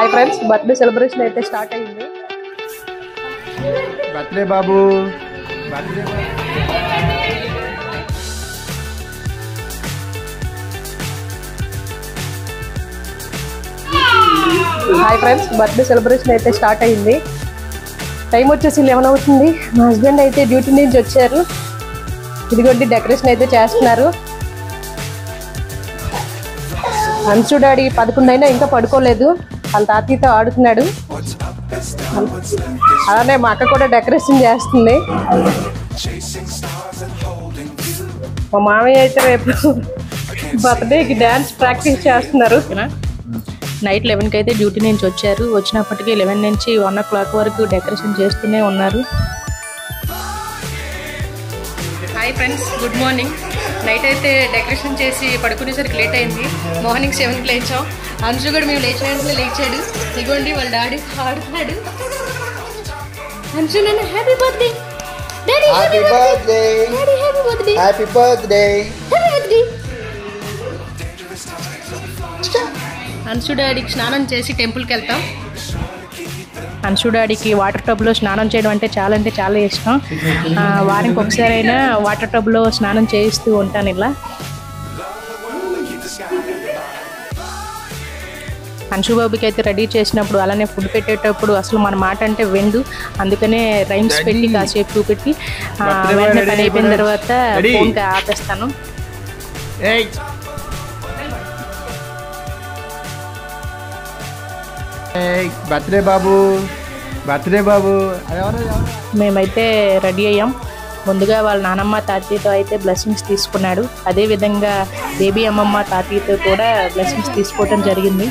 Hi friends birthday celebration అయితే start అయింది birthday బాబు birthday hi friends birthday celebration అయితే స్టార్ట్ అయింది టైం వచ్చేసి లెవెన్ అవుతుంది మా హస్బెండ్ అయితే డ్యూటీ నుంచి వచ్చారు ఇదిగోండి డెకరేషన్ అయితే చేస్తున్నారు అంచు డాడీ పదకొండు అయినా ఇంకా పడుకోలేదు వాళ్ళ తాతయ్యతో ఆడుతున్నాడు అలానే మా అక్క కూడా డెకరేషన్ చేస్తుంది మా మామయ్య అయితే రేపు బర్త్డేకి డ్యాన్స్ ప్రాక్టీస్ చేస్తున్నారు నైట్ లెవెన్కి అయితే డ్యూటీ నుంచి వచ్చారు వచ్చినప్పటికీ లెవెన్ నుంచి వన్ ఓ క్లాక్ వరకు డెకరేషన్ చేస్తూనే ఉన్నారు hi friends good morning night అయితే డెకరేషన్ చేసి పడుకునేసరికి లేట్ అయింది మార్నింగ్ సెవెన్కి లేచాం అంశు కూడా మేము లేచే వెంటనే లేచాడు ఇగోండి వాళ్ళ డాడీ ఆడుతున్నాడు అంశు నన్ను happy birthday daddy happy birthday daddy happy birthday happy birthday happy birthday Anshu డాడీకి స్నానం చేసి టెంపుల్కి వెళ్తాం అంశు డాడీకి వాటర్ టబ్లో స్నానం చేయడం అంటే చాలా అంటే చాలా ఇష్టం ఆ, వారానికి ఒకసారి అయినా వాటర్ టబ్లో స్నానం చేయిస్తూ ఉంటాను ఇలా అంశుబాబుకి అయితే రెడీ చేసినప్పుడు అలానే ఫుడ్ పెట్టేటప్పుడు అసలు మన మాట అంటే వెండు అందుకనే రైమ్స్ పెట్టి కాసేపు చూపెట్టి ఆ, Birthday boy వెంటనే ready, పని అయిపోయిన boy. తర్వాత Ready? ఫోన్ ఆపేస్తాను ఏయ్ ఏయ్ బర్త్డే బాబు బర్త్డే బాబు అది ఎవరు ఎవరు? మేమైతే రెడీ అయ్యాం ముందుగా వాళ్ళ నానమ్మ తాతయ్యతో అయితే బ్లెస్సింగ్స్ తీసుకున్నాడు అదేవిధంగా బేబీ అమ్మమ్మ తాతయ్యతో కూడా బ్లెస్సింగ్స్ తీసుకోవడం జరిగింది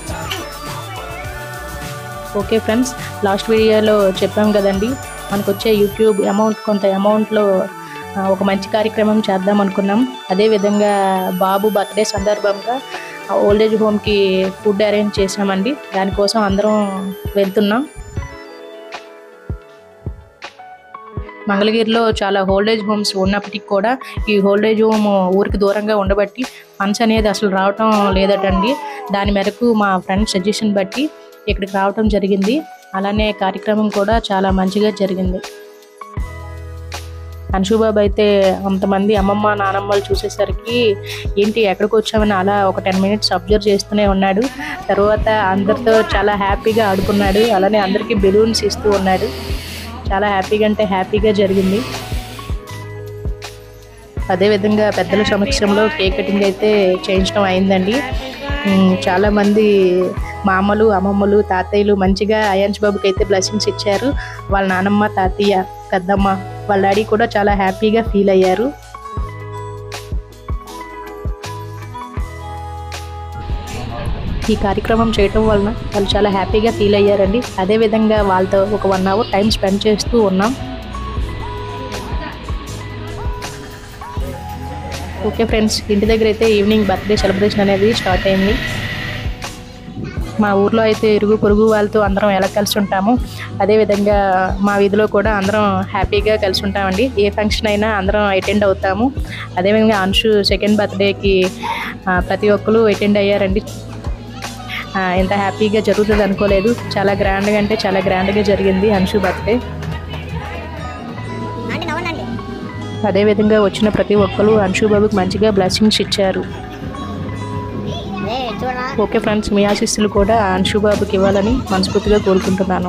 ఓకే ఫ్రెండ్స్ లాస్ట్ వీడియోలో చెప్పాం కదండి మనకు వచ్చే యూట్యూబ్ అమౌంట్ కొంత అమౌంట్లో ఆ, ఒక మంచి కార్యక్రమం చేద్దాం అనుకున్నాం అదేవిధంగా బాబు బర్త్డే సందర్భంగా ఓల్డేజ్ హోమ్కి ఫుడ్ అరేంజ్ చేసామండి దానికోసం అందరం వెళ్తున్నాం మంగళగిరిలో చాలా హోల్డేజ్ హోమ్స్ ఉన్నప్పటికీ కూడా ఈ హోల్డేజ్ హోమ్ ఊరికి దూరంగా ఉండబట్టి ఫండ్స్ అనేది అసలు రావటం లేదటండి దాని మేరకు మా ఫ్రెండ్ సజెషన్ బట్టి ఇక్కడికి రావటం జరిగింది అలానే కార్యక్రమం కూడా చాలా మంచిగా జరిగింది అన్షుబాబు అయితే అంతమంది అమ్మమ్మ నానమ్మలు చూసేసరికి ఏంటి ఎక్కడికి వచ్చామని అలా ఒక టెన్ మినిట్స్ అబ్జర్వ్ చేస్తూనే ఉన్నాడు తర్వాత అందరితో చాలా హ్యాపీగా ఆడుకున్నాడు అలానే అందరికీ బెలూన్స్ ఇస్తూ ఉన్నాడు చాలా హ్యాపీగా అంటే హ్యాపీగా జరిగింది అదేవిధంగా పెద్దల సమక్షంలో కేక్ కటింగ్ అయితే చేయించడం అయిందండి ఉమ్, చాలామంది మామలు అమ్మమ్మలు తాతయ్యలు మంచిగా అయాన్స్ బాబుకి అయితే బ్లెస్సింగ్స్ ఇచ్చారు వాళ్ళ నానమ్మ తాతయ్య పెద్దమ్మ వాళ్ళ డాడీ కూడా చాలా హ్యాపీగా ఫీల్ అయ్యారు ఈ కార్యక్రమం చేయటం వలన వాళ్ళు చాలా హ్యాపీగా ఫీల్ అయ్యారండి అదేవిధంగా వాళ్ళతో ఒక వన్ అవర్ టైం స్పెండ్ చేస్తూ ఉన్నాం ఓకే ఫ్రెండ్స్ ఇంటి దగ్గర అయితే ఈవినింగ్ బర్త్డే సెలబ్రేషన్ అనేది స్టార్ట్ అయింది మా ఊర్లో అయితే ఇరుగు పొరుగు వాళ్ళతో అందరం ఎలా కలిసి ఉంటాము అదేవిధంగా మా వీధిలో కూడా అందరం హ్యాపీగా కలిసి ఉంటామండి ఏ ఫంక్షన్ అయినా అందరం అటెండ్ అవుతాము అదేవిధంగా అంశు సెకండ్ బర్త్డేకి ప్రతి ఒక్కరు అటెండ్ అయ్యారండి ఆ, ఎంత హ్యాపీగా జరుగుతుంది అనుకోలేదు చాలా గ్రాండ్గా అంటే చాలా గ్రాండ్గా జరిగింది అంశు బర్త్డే అదేవిధంగా వచ్చిన ప్రతి ఒక్కరు అంశు బాబుకి మంచిగా బ్లెస్సింగ్స్ ఇచ్చారు ఓకే ఫ్రెండ్స్ మీ ఆశీస్సులు కూడా అంశు బాబుకి ఇవ్వాలని మనస్ఫూర్తిగా కోరుకుంటున్నాను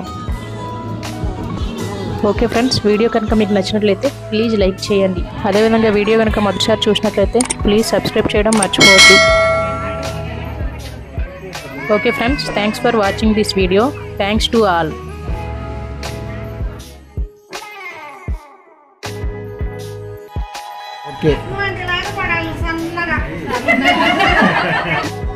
ఓకే ఫ్రెండ్స్ వీడియో కనుక మీకు నచ్చినట్లయితే ప్లీజ్ లైక్ చేయండి అదేవిధంగా వీడియో కనుక మొదటిసారి చూసినట్లయితే ప్లీజ్ సబ్స్క్రైబ్ చేయడం మర్చిపోవద్దు okay friends thanks for watching this video thanks to all okay సన్నగా